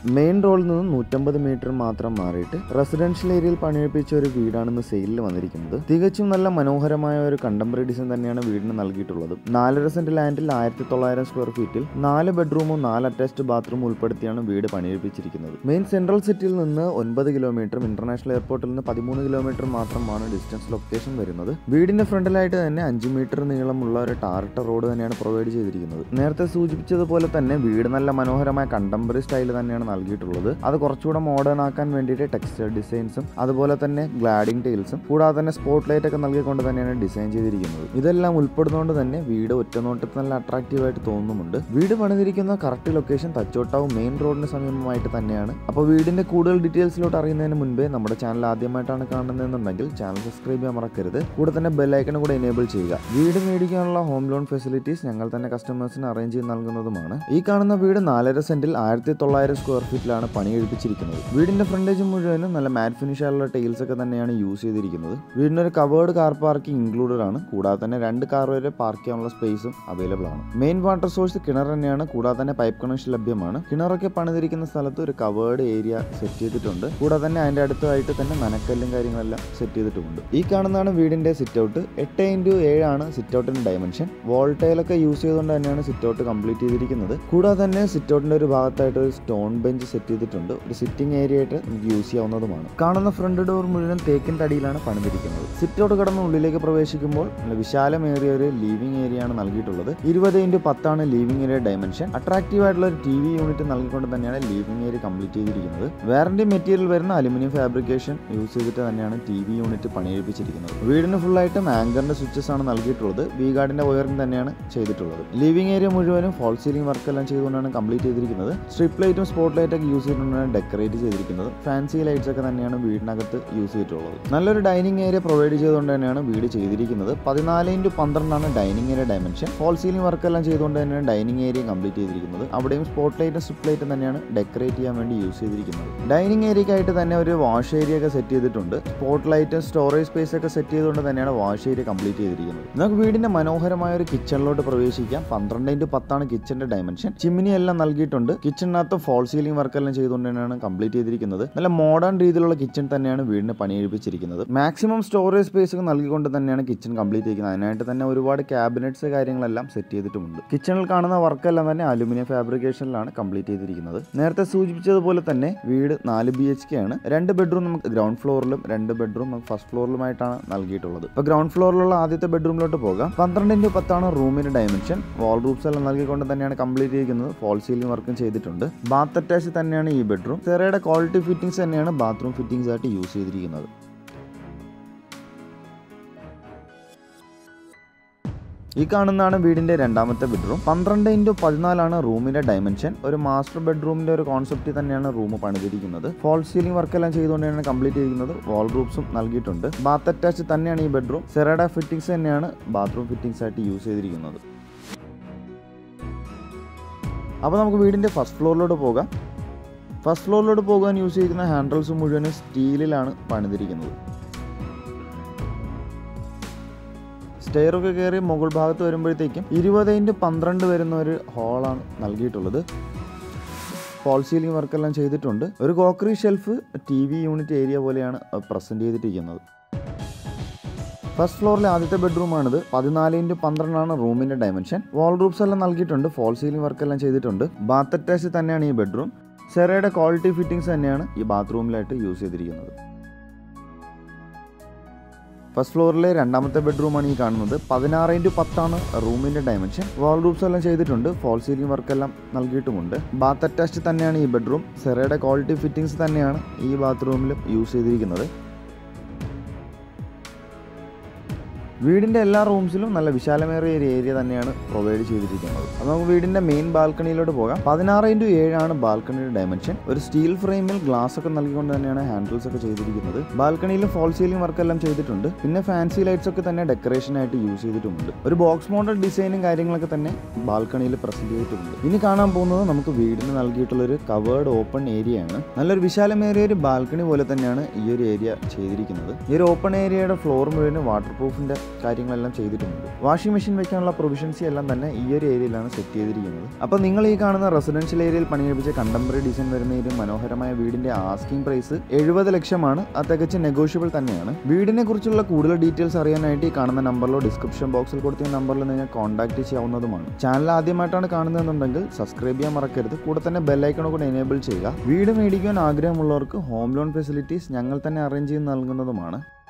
main റോഡിൽ നിന്ന് നൂറ്റമ്പത് മീറ്റർ മാത്രം മാറിയിട്ട് റെസിഡൻഷ്യൽ ഏരിയയിൽ പണിയെടുപ്പിച്ച ഒരു വീടാണ് സെയിലിൽ വന്നിരിക്കുന്നത് തികച്ചും നല്ല മനോഹരമായ ഒരു കണ്ടംപററി ഡിസൈൻ തന്നെയാണ് വീടിന് നൽകിയിട്ടുള്ളത് നാലര സെന്റ് ലാൻഡിൽ ആയിരത്തി തൊള്ളായിരം സ്ക്വയർ ഫീറ്റിൽ നാല് ബെഡ്റൂമും നാല് അറ്റാച്ച്ഡ് ബാത്റൂമും ഉൾപ്പെടുത്തിയാണ് വീട് പണിയെടുപ്പിച്ചിരിക്കുന്നത് മെയിൻ സെൻട്രൽ സിറ്റിയിൽ നിന്ന് ഒൻപത് കിലോമീറ്ററും ഇന്റർനാഷണൽ എയർപോർട്ടിൽ നിന്ന് പതിമൂന്ന് കിലോമീറ്റർ മാത്രമാണ് ഡിസ്റ്റൻസ് ലൊക്കേഷൻ വരുന്നത് വീടിന്റെ ഫ്രണ്ടിലായിട്ട് തന്നെ അഞ്ച് മീറ്റർ നീളമുള്ള ഒരു ടാറിട്ട റോഡ് തന്നെയാണ് പ്രൊവൈഡ് ചെയ്തിരിക്കുന്നത് നേരത്തെ സൂചിപ്പിച്ചതുപോലെ തന്നെ വീട് നല്ല മനോഹരമായ കണ്ടംപററി സ്റ്റൈൽ തന്നെയാണ് നൽകിയിട്ടുള്ളത് അത് കുറച്ചുകൂടെ മോഡേൺ ആക്കാൻ വേണ്ടിയിട്ട് ടെക്സ്റ്റൈൽ ഡിസൈൻസും അതുപോലെ തന്നെ ഗ്ലാഡിംഗ് ടൈൽസും കൂടാതെ തന്നെ സ്പോട്ട് ലൈറ്റ് ഒക്കെ നൽകിക്കൊണ്ട് തന്നെയാണ് ഡിസൈൻ ചെയ്തിരിക്കുന്നത് ഇതെല്ലാം ഉൾപ്പെടുന്നതുകൊണ്ട് തന്നെ വീട് ഒറ്റനോട്ടത്തിൽ നല്ല അട്രാക്റ്റീവ് ആയിട്ട് തോന്നുന്നുമുണ്ട് വീട് പണിതിരിക്കുന്ന കറക്റ്റ് ലൊക്കേഷൻ തച്ചോട്ടാവും മെയിൻ റോഡിന് സമീപമായിട്ട് തന്നെയാണ് അപ്പോൾ വീടിന്റെ കൂടുതൽ ഡീറ്റെയിൽസിലോട്ട് അറിയുന്നതിന് മുൻപേ നമ്മുടെ ചാനൽ ആദ്യമായിട്ടാണ് കാണുന്നതെന്നുണ്ടെങ്കിൽ ചാനൽ സബ്സ്ക്രൈബ് ചെയ്യാൻ മറക്കരുത് കൂടെ തന്നെ ബെല്ലൈക്കൺ കൂടെ എനേബിൾ ചെയ്യുക വീട് മേടിക്കാനുള്ള ഹോം ലോൺ ഫെസിലിറ്റീസ് ഞങ്ങൾ തന്നെ കസ്റ്റമേഴ്സിന് അറേഞ്ച് ചെയ്ത് നൽകുന്നതുമാണ് ഈ കാണുന്ന വീട് നാലര സെന്റിൽ ആയിരത്തി തൊള്ളായിരം സ്ക്വയർ ഫീറ്റിലാണ് പണി കഴിപ്പിച്ചിരിക്കുന്നത് വീടിന്റെ ഫ്രണ്ടേജ് മുഴുവനും നല്ല മാറ്റ് ഫിനിഷ് ആയുള്ള ടൈൽസ് ഒക്കെ തന്നെയാണ് യൂസ് ചെയ്തിരിക്കുന്നത് വീടിന് ഒരു കവേർഡ് കാർ പാർക്കിംഗ് ഇൻക്ലൂഡഡ് ആണ് കൂടാതെ തന്നെ രണ്ട് കാർ വരെ പാർക്ക് ചെയ്യാനുള്ള സ്പേസും അവൈലബിൾ ആണ് മെയിൻ വാട്ടർ സോഴ്സ് കിണർ തന്നെയാണ് കൂടാതെ തന്നെ പൈപ്പ് കണക്ഷൻ ലഭ്യമാണ് കിണറൊക്കെ പണിതിരിക്കുന്ന സ്ഥലത്ത് ഒരു കവേർഡ് ഏരിയ സെറ്റ് ചെയ്തിട്ടുണ്ട് കൂടാതെ തന്നെ അതിന്റെ അടുത്തായിട്ട് തന്നെ നനക്കല്ലും കാര്യങ്ങളെല്ലാം സെറ്റ് ചെയ്തിട്ടുമുണ്ട് ഈ കാണുന്നതാണ് വീടിന്റെ സിറ്റ് ഔട്ട് എട്ട് ഇൻറ്റു ഏഴാണ് സിറ്റ് ഔട്ടിന്റെ ഡയമെൻഷൻ വോൾട്ടൈലൊക്കെ യൂസ് ചെയ്തുകൊണ്ട് തന്നെയാണ് സിറ്റ് ഔട്ട് കംപ്ലീറ്റ് ചെയ്തിരിക്കുന്നത് കൂടാതെ തന്നെ സിറ്റ് ഔട്ടിന്റെ ഒരു ഭാഗത്തായിട്ട് ഒരു സ്റ്റോൺ ബെഞ്ച് സെറ്റ് ചെയ്തിട്ടുണ്ട് ഒരു സിറ്റിംഗ് ഏരിയ ആയിട്ട് നമുക്ക് യൂസ് ചെയ്യാവുന്നതുമാണ് കാണുന്ന ഫ്രണ്ട് ഡോർ മുഴുവൻ തേക്കിൻ തടിയിലാണ് പണിതിരിക്കുന്നത് സിറ്റ് ഔട്ട് കടന്ന് ഉള്ളിലേക്ക് പ്രവേശിക്കുമ്പോൾ നല്ല വിശാലമേറിയ ഒരു ലിവിംഗ് ഏരിയ ആണ് നൽകിയിട്ടുള്ളത് ഇരുപത് ഇൻറ്റു പത്താണ് ലിവിംഗ് ഏരിയ ഡയമെൻഷൻ അട്രാക്റ്റീവ് ആയിട്ടുള്ള ഒരു ടി വി യൂണിറ്റ് നൽകിക്കൊണ്ട് തന്നെയാണ് ലിവിംഗ് ഏരിയ കംപ്ലീറ്റ് ചെയ്തിരിക്കുന്നത് വാറന്റി മെറ്റീരിയൽ വരുന്ന അലുമിനിയം ഫാബ്രിക്കേഷൻ യൂസ് ചെയ്തിട്ട് തന്നെയാണ് ടി വി യൂണിറ്റ് പണിയെടുപ്പിച്ചിരിക്കുന്നത് വീടിന് ഫുള്ളായിട്ടും ആങ്കറിന്റെ സ്വിച്ചസ് ആണ് നൽകിയിട്ടുള്ളത് വി ഗാർഡിന്റെ വയറിംഗ് തന്നെയാണ് ചെയ്തിട്ടുള്ളത് ലിവിംഗ് ഏരിയ മുഴുവനും ഫോൾ സീലിംഗ് വർക്ക് എല്ലാം ചെയ്തുകൊണ്ടാണ് കംപ്ലീറ്റ് ചെയ്തിരിക്കുന്നത് സ്ട്രിപ്പ് ലൈറ്റും സ്പോട്ട് ലൈറ്റ് ഒക്കെ യൂസ് ചെയ്തുകൊണ്ടാണ് ഡെക്കറേറ്റ് ചെയ്തിരിക്കുന്നത് ഫാൻസി ലൈറ്റ്സ് ഒക്കെ തന്നെയാണ് വീടിനകത്ത് യൂസ് ചെയ്തിട്ടുള്ളത് നല്ലൊരു ഡൈനിങ് ഏരിയ പ്രൊവൈഡ് ചെയ്തുകൊണ്ട് തന്നെയാണ് വീട് ചെയ്തിരിക്കുന്നത് പതിനാല് ഇൻറ്റു പന്ത്രണ്ടാണ് dining area dimension false ceiling work എല്ലാം ചെയ്തുകൊണ്ട് തന്നെയാണ് ഡൈനിങ് ഏരിയ കംപ്ലീറ്റ് ചെയ്തിരിക്കുന്നത് അവിടെയും സ്പോട്ട് ലൈറ്റും സ്ട്രിപ്പ് ലൈറ്റും തന്നെയാണ് ഡെക്കറേറ്റ് ചെയ്യാൻ വേണ്ടി യൂസ് ചെയ്തിരിക്കുന്നത് ഡൈനിങ് ഏരിയക്കായിട്ട് തന്നെ ഒരു വാഷ് ഏരിയ ഒക്കെ സെറ്റ് ചെയ്തിട്ടുണ്ട് സ്പോട്ട് ലൈറ്റും സ്റ്റോറേജ് സ്പേസ് ഒക്കെ സെറ്റ് ചെയ്തുകൊണ്ട് തന്നെയാണ് വാഷ് ഏരിയ കംപ്ലീറ്റ് ചെയ്തിരിക്കുന്നത് നമുക്ക് വീടിന്റെ മനോഹരമായ ഒരു കിച്ചണിലോട്ട് പ്രവേശിക്കാം പന്ത്രണ്ട് ഇൻറ്റു പത്താണ് കിച്ചന്റെ ഡയമെൻഷൻ ചിമ്മിനി എല്ലാം നൽകിയിട്ടുണ്ട് കിച്ചണിനകത്ത് ഫോൾ സീലിംഗ് വർക്ക് എല്ലാം ചെയ്തുകൊണ്ട് തന്നെയാണ് കംപ്ലീറ്റ് ചെയ്തിരിക്കുന്നത് നല്ല മോഡേൺ രീതിയിലുള്ള കിച്ചൺ തന്നെയാണ് വീടിന് പണിയെടുപ്പിച്ചിരിക്കുന്നത് മാക്സിമം സ്റ്റോറേജ് സ്പേസ് ഒക്കെ നൽകിക്കൊണ്ട് തന്നെയാണ് കിച്ചൺ കംപ്ലീറ്റ് ചെയ്യുന്നത് അതിനായിട്ട് തന്നെ ഒരുപാട് ക്യാബിനറ്റ്സ് കാര്യങ്ങളെല്ലാം സെറ്റ് ചെയ്തിട്ടുമുണ്ട് കിച്ചണിൽ കാണുന്ന വർക്കെല്ലാം തന്നെ അലുമിനിയം ഫാബ്രിക്കേഷനിലാണ് കംപ്ലീറ്റ് ചെയ്തിരിക്കുന്നത് നേരത്തെ സൂചിപ്പിച്ചതുപോലെ തന്നെ വീട് നാല് ബി എച്ച് കെ ആണ് രണ്ട് ബെഡ്റൂം നമുക്ക് ഗ്രൗണ്ട് ഫ്ലോറിലും രണ്ട് ബെഡ്റൂം നമുക്ക് ഫസ്റ്റ് ഫ്ലോറിലുമായിട്ടാണ് നൽകിയിട്ടുള്ളത് ഇപ്പോൾ ഗ്രൗണ്ട് ഫ്ലോറിലുള്ള ആദ്യത്തെ ബെഡ്റൂമിലോട്ട് പോകാം പന്ത്രണ്ട് ഇൻറ്റു പത്താണ് റൂമിന്റെ ഡയമെൻഷൻ വാൾ റൂപ്സ് എല്ലാം നൽകിക്കൊണ്ട് തന്നെയാണ് കംപ്ലീറ്റ് ചെയ്തിരിക്കുന്നത് ഫോൾ സീലിംഗ് വർക്കും ചെയ്തിട്ടുണ്ട് ബാത്ത് അറ്റാച്ച് തന്നെയാണ് ഈ ബെഡ്റൂം ചെറിയുടെ ക്വാളിറ്റി ഫിറ്റിംഗ്സ് തന്നെയാണ് ബാത്റൂം ഫിറ്റിംഗ്സ് ആയിട്ട് യൂസ് ചെയ്തിരിക്കുന്നത് ഈ കാണുന്നതാണ് വീടിന്റെ രണ്ടാമത്തെ ബെഡ്റൂം പന്ത്രണ്ട് ഇൻറ്റു പതിനാലാണ് റൂമിന്റെ ഡയമെൻഷൻ ഒരു മാസ്റ്റർ ബെഡ്റൂമിന്റെ ഒരു കോൺസെപ്റ്റ് തന്നെയാണ് റൂം പണിതിരിക്കുന്നത് ഫോൾ സീലിംഗ് വർക്ക് എല്ലാം ചെയ്തുകൊണ്ടാണ് കംപ്ലീറ്റ് ചെയ്യുന്നത് വാൾ റൂപ്സും നൽകിയിട്ടുണ്ട് ബാത്ത് അറ്റാച്ച് തന്നെയാണ് ഈ ബെഡ്റൂം സെറയുടെ ഫിറ്റിംഗ്സ് തന്നെയാണ് ബാത്റൂം ഫിറ്റിംഗ്സ് ആയിട്ട് യൂസ് ചെയ്തിരിക്കുന്നത് അപ്പോൾ നമുക്ക് വീടിന്റെ ഫസ്റ്റ് ഫ്ലോറിലോട്ട് പോകാം ഫസ്റ്റ് ഫ്ലോറിലോട്ട് പോകാൻ യൂസ് ചെയ്യുന്ന ഹാൻഡിൽസ് മുഴുവനും സ്റ്റീലിലാണ് പണിതിരിക്കുന്നത് സ്റ്റെയറൊക്കെ കയറി മുകൾ ഭാഗത്ത് വരുമ്പോഴത്തേക്കും ഇരുപത് ഇൻറ്റു പന്ത്രണ്ട് വരുന്ന ഒരു ഹോളാണ് നൽകിയിട്ടുള്ളത് ഫോൾ സീലിംഗ് വർക്കെല്ലാം ചെയ്തിട്ടുണ്ട് ഒരു crockery shelf T V unit area പോലെയാണ് പ്രസൻറ്റ് ചെയ്തിട്ടിരിക്കുന്നത് ഫസ്റ്റ് ഫ്ലോറിലെ ആദ്യത്തെ ബെഡ്റൂമാണിത് പതിനാല് ഇൻറ്റു പന്ത്രണ്ടാണ് റൂമിൻ്റെ ഡയമെൻഷൻ വാൾ റൂപ്സ് എല്ലാം നൽകിയിട്ടുണ്ട് ഫോൾ സീലിംഗ് വർക്കെല്ലാം ചെയ്തിട്ടുണ്ട് ബാത്ത് അറ്റാച്ച് തന്നെയാണ് ഈ ബെഡ്റൂം സെറയുടെ ക്വാളിറ്റി ഫിറ്റിംഗ്സ് തന്നെയാണ് ഈ ബാത്റൂമിലായിട്ട് യൂസ് ചെയ്തിരിക്കുന്നത് ഫസ്റ്റ് ഫ്ലോറിലെ രണ്ടാമത്തെ ബെഡ്റൂമാണ് ഈ കാണുന്നത് പതിനാറ് ഇൻറ്റു പത്താണ് റൂമിൻ്റെ ഡയമെൻഷൻ വാൾ റൂപ്സ് എല്ലാം ചെയ്തിട്ടുണ്ട് ഫോൾ സീലിംഗ് വർക്ക് എല്ലാം നൽകിയിട്ടുമുണ്ട് ബാത്ത് അറ്റാച്ച് തന്നെയാണ് ഈ ബെഡ്റൂം സെറയുടെ ക്വാളിറ്റി ഫിറ്റിംഗ്സ് തന്നെയാണ് ഈ ബാത്റൂമിലും യൂസ് ചെയ്തിരിക്കുന്നത് വീടിൻ്റെ എല്ലാ റൂംസിലും നല്ല വിശാലമേറിയ ഒരു ഏരിയ തന്നെയാണ് പ്രൊവൈഡ് ചെയ്തിരിക്കുന്നത് അപ്പോൾ നമുക്ക് വീടിൻ്റെ മെയിൻ ബാൽക്കണിയിലോട്ട് പോകാം പതിനാറ് ഇൻറ്റു ഏഴാണ് ബാൽക്കണിയുടെ ഡയമെൻഷൻ ഒരു സ്റ്റീൽ ഫ്രെയിമിൽ ഗ്ലാസ് ഒക്കെ നൽകിക്കൊണ്ട് തന്നെയാണ് ഹാൻഡിൽസ് ഒക്കെ ചെയ്തിരിക്കുന്നത് ബാൽക്കണിയിലും ഫോൾ സീലിംഗ് വർക്ക് എല്ലാം ചെയ്തിട്ടുണ്ട് പിന്നെ ഫാൻസി ലൈറ്റ്സ് ഒക്കെ തന്നെ ഡെക്കറേഷൻ ആയിട്ട് യൂസ് ചെയ്തിട്ടുമുണ്ട് ഒരു ബോക്സ് മോഡൽ ഡിസൈനും കാര്യങ്ങളൊക്കെ തന്നെ ബാൽക്കണിയിൽ പ്രസന്റ് ചെയ്തിട്ടുണ്ട് ഇനി കാണാൻ പോകുന്നത് നമുക്ക് വീടിന് നൽകിയിട്ടുള്ള ഒരു കവേർഡ് ഓപ്പൺ ഏരിയ ആണ് നല്ലൊരു വിശാലമേറിയ ഒരു ബാൽക്കണി പോലെ തന്നെയാണ് ഈ ഒരു ഏരിയ ചെയ്തിരിക്കുന്നത് ഈ ഒരു ഓപ്പൺ ഏരിയയുടെ ഫ്ലോർ മുഴുവൻ വാട്ടർ പ്രൂഫിന്റെ കാര്യങ്ങളെല്ലാം ചെയ്തിട്ടുണ്ട് വാഷിംഗ് മെഷീൻ വെക്കാനുള്ള പ്രൊവിഷൻസി എല്ലാം തന്നെ ഈ ഒരു ഏരിയയിലാണ് സെറ്റ് ചെയ്തിരിക്കുന്നത് അപ്പോൾ നിങ്ങൾ ഈ കാണുന്ന റെസിഡൻഷ്യൽ ഏരിയയിൽ പണിയെടുപ്പിച്ച കണ്ടംപററി ഡിസൈൻ വരുന്ന ഒരു മനോഹരമായ വീടിന്റെ ആസ്കിംഗ് പ്രൈസ് എഴുപത് ലക്ഷമാണ് അത് തികച്ച് നെഗോഷ്യബിൾ തന്നെയാണ് വീടിനെ കുറിച്ചുള്ള കൂടുതൽ ഡീറ്റെയിൽസ് അറിയാനായിട്ട് ഈ കാണുന്ന നമ്പറിലോ ഡിസ്ക്രിപ്ഷൻ ബോക്സിൽ കൊടുത്ത നമ്പറിൽ നിങ്ങൾ കോൺടാക്ട് ചെയ്യാവുന്നതുമാണ് ചാനൽ ആദ്യമായിട്ടാണ് കാണുന്നതെന്നുണ്ടെങ്കിൽ സബ്സ്ക്രൈബ് ചെയ്യാൻ മറക്കരുത് കൂടെ തന്നെ ബെല്ലൈക്കണോ കൂടെ എനേബിൾ ചെയ്യുക വീട് മേടിക്കുവാൻ ആഗ്രഹമുള്ളവർക്ക് ഹോം ലോൺ ഫെസിലിറ്റീസ് ഞങ്ങൾ തന്നെ അറേഞ്ച് ചെയ്ത് നൽകുന്നതുമാണ്